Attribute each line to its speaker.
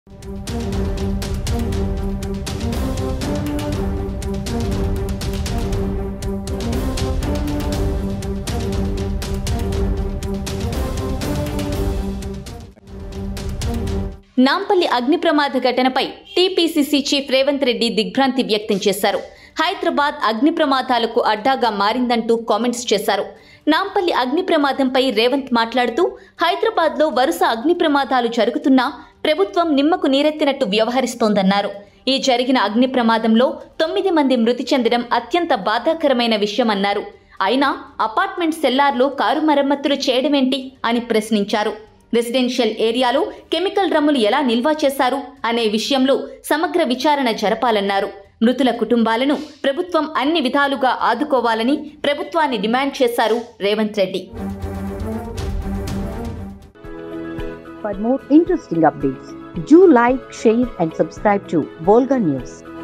Speaker 1: నాంపల్లి అగ్ని ప్రమాద ఘటనపై టీపీసీసీ చీఫ్ రేవంత్ రెడ్డి దిగ్భ్రాంతి వ్యక్తం చేశారు హైదరాబాద్ అగ్ని ప్రమాదాలకు అడ్డాగా మారిందంటూ కామెంట్స్ చేశారు నాంపల్లి అగ్ని ప్రమాదంపై రేవంత్ మాట్లాడుతూ హైదరాబాద్లో వరుస అగ్ని ప్రమాదాలు జరుగుతున్నా ప్రభుత్వం నిమ్మకు నీరెత్తినట్టు వ్యవహరిస్తోందన్నారు ఈ జరిగిన అగ్ని ప్రమాదంలో తొమ్మిది మంది మృతి చెందడం అత్యంత బాధాకరమైన విషయమన్నారు అయినా అపార్ట్మెంట్ సెల్లార్లో కారు మరమ్మతులు చేయడమేంటి అని ప్రశ్నించారు రెసిడెన్షియల్ ఏరియాలో కెమికల్ డ్రమ్ములు ఎలా నిల్వ చేశారు అనే విషయంలో సమగ్ర విచారణ జరపాలన్నారు మృతుల కుటుంబాలను ప్రభుత్వం అన్ని విధాలుగా ఆదుకోవాలని ప్రభుత్వాన్ని డిమాండ్ చేశారు Revanth Reddy
Speaker 2: For more interesting updates, do like, share, and subscribe to Volga News.